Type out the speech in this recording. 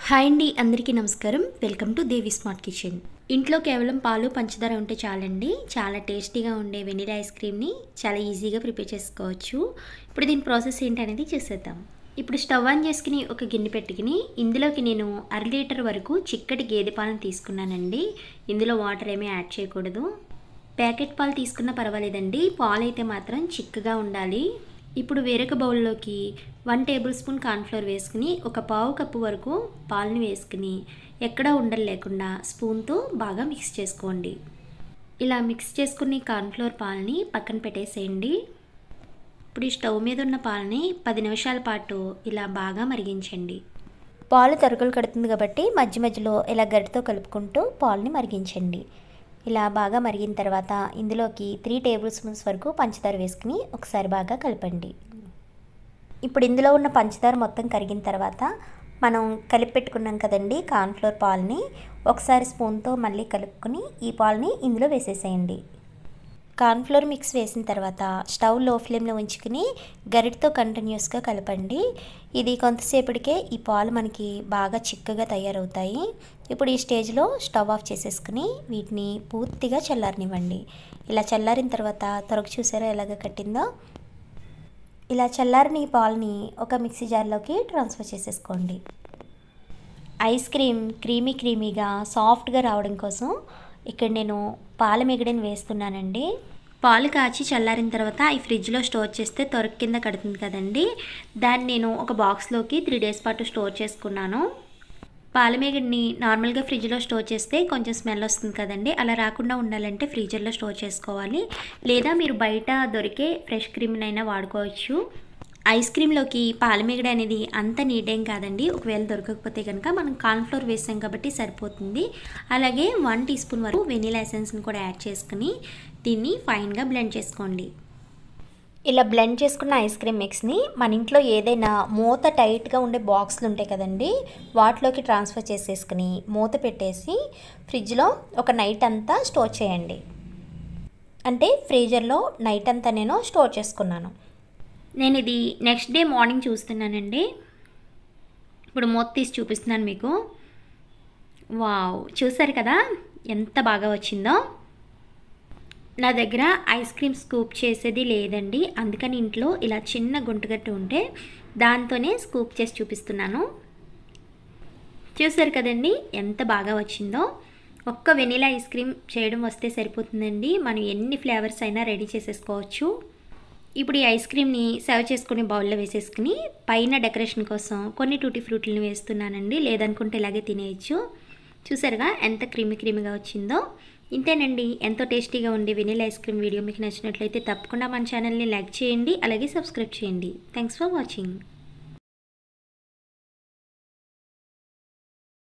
hi అండి అందరికీ నమస్కారం welcome to Devi smart kitchen ఇంట్లో కేవలం పాలు పంచదార ఉంటే చాలండి చాలా టేస్టీగా ఉండే వెనిలా ఐస్ క్రీమ్ని చాలా ఈజీగా ప్రిపేర్ చేసుకోవచ్చు ఇప్పుడు దీని ప్రాసెస్ ఏంటనేది చూసేద్దాం ఇప్పుడు స్టవ్ ఆన్ చేసుకుని ఒక గిన్నె పెట్టుకుని ఇందులోకి నేను అర లీటర్ వరకు చిక్కటి గేదె పాలను తీసుకున్నానండి ఇందులో వాటర్ ఏమీ యాడ్ చేయకూడదు ప్యాకెట్ పాలు తీసుకున్నా పర్వాలేదండి పాలు అయితే మాత్రం చిక్కగా ఉండాలి ఇప్పుడు వేరొక బౌల్లోకి వన్ టేబుల్ స్పూన్ కార్న్ఫ్లోర్ వేసుకుని ఒక పావు కప్పు వరకు పాలని వేసుకుని ఎక్కడా ఉండలు లేకుండా స్పూన్తో బాగా మిక్స్ చేసుకోండి ఇలా మిక్స్ చేసుకుని కార్న్ఫ్లోర్ పాలని పక్కన పెట్టేసేయండి ఇప్పుడు ఈ స్టవ్ మీద ఉన్న పాలని పది నిమిషాల పాటు ఇలా బాగా మరిగించండి పాలు తరుగులు కడుతుంది కాబట్టి మధ్య మధ్యలో ఇలా గడ్డతో కలుపుకుంటూ పాలని మరిగించండి ఇలా బాగా మరిగిన తర్వాత ఇందులోకి త్రీ టేబుల్ స్పూన్స్ వరకు పంచదార వేసుకుని ఒకసారి బాగా కలపండి ఇప్పుడు ఇందులో ఉన్న పంచదార మొత్తం కరిగిన తర్వాత మనం కలిపి పెట్టుకున్నాం కదండి కార్న్ఫ్లోర్ పాలని ఒకసారి స్పూన్తో మళ్ళీ కలుపుకొని ఈ పాలని ఇందులో వేసేసేయండి కార్న్ఫ్లోర్ మిక్స్ వేసిన తర్వాత స్టవ్ లో ఫ్లేమ్లో ఉంచుకుని గరిటతో కంటిన్యూస్గా కలపండి ఇది కొంతసేపటికే ఈ పాలు మనకి బాగా చిక్కగా తయారవుతాయి ఇప్పుడు ఈ స్టేజ్లో స్టవ్ ఆఫ్ చేసేసుకుని వీటిని పూర్తిగా చల్లారనివ్వండి ఇలా చల్లారిన తర్వాత త్వరగా చూసారా ఎలాగ కట్టిందో ఇలా చల్లారిన ఈ పాలని ఒక మిక్సీ జార్లోకి ట్రాన్స్ఫర్ చేసేసుకోండి ఐస్ క్రీమ్ క్రీమీ క్రీమీగా సాఫ్ట్గా రావడం కోసం ఇక్కడ నేను పాల మిగడిని వేస్తున్నానండి పాలు కాచి చల్లారిన తర్వాత ఈ ఫ్రిడ్జ్లో స్టోర్ చేస్తే త్వరగ కింద కడుతుంది కదండి దాన్ని నేను ఒక బాక్స్లోకి త్రీ డేస్ పాటు స్టోర్ చేసుకున్నాను పాలమేగడిని నార్మల్గా ఫ్రిడ్జ్లో స్టోర్ చేస్తే కొంచెం స్మెల్ వస్తుంది కదండి అలా రాకుండా ఉండాలంటే ఫ్రీజర్లో స్టోర్ చేసుకోవాలి లేదా మీరు బయట దొరికే ఫ్రెష్ క్రీమ్నైనా వాడుకోవచ్చు ఐస్ క్రీమ్లోకి పాలమేగడ అనేది అంత నీటేం కాదండి ఒకవేళ దొరకకపోతే కనుక మనం కార్న్ఫ్లోర్ వేసాం కాబట్టి సరిపోతుంది అలాగే వన్ టీ స్పూన్ వరకు వెనీలా ఎసెన్స్ని కూడా యాడ్ చేసుకుని దీన్ని ఫైన్గా బ్లెండ్ చేసుకోండి ఇలా బ్లెండ్ చేసుకున్న ఐస్ క్రీమ్ మిక్స్ని మన ఇంట్లో ఏదైనా మూత టైట్గా ఉండే బాక్స్లు ఉంటాయి కదండి వాటిలోకి ట్రాన్స్ఫర్ చేసేసుకుని మూత పెట్టేసి ఫ్రిడ్జ్లో ఒక నైట్ అంతా స్టోర్ చేయండి అంటే ఫ్రీజర్లో నైట్ అంతా నేను స్టోర్ చేసుకున్నాను నేను ఇది నెక్స్ట్ డే మార్నింగ్ చూస్తున్నానండి ఇప్పుడు మూత తీసి చూపిస్తున్నాను మీకు వావ్ చూసారు కదా ఎంత బాగా వచ్చిందో నా దగ్గర ఐస్ క్రీమ్ స్కూప్ చేసేది లేదండి అందుకని ఇంట్లో ఇలా చిన్న గుంటగట్టు ఉంటే దాంతోనే స్కూప్ చేసి చూపిస్తున్నాను చూసారు కదండి ఎంత బాగా వచ్చిందో ఒక్క వెనీలా ఐస్ క్రీమ్ చేయడం వస్తే సరిపోతుందండి మనం ఎన్ని ఫ్లేవర్స్ అయినా రెడీ చేసేసుకోవచ్చు ఇప్పుడు ఈ ఐస్ క్రీమ్ని సర్వ్ చేసుకుని బౌల్లో వేసేసుకుని పైన డెకరేషన్ కోసం కొన్ని టూటీ ఫ్రూట్లని వేస్తున్నానండి లేదనుకుంటే ఇలాగే తినేయచ్చు చూసారుగా ఎంత క్రీమీ క్రీమీగా వచ్చిందో ఇంతేనండి ఎంతో టేస్టీగా ఉండే వెనీలా ఐస్ క్రీమ్ వీడియో మీకు నచ్చినట్లయితే తప్పకుండా మన ఛానల్ని లైక్ చేయండి అలాగే సబ్స్క్రైబ్ చేయండి థ్యాంక్స్ ఫర్ వాచింగ్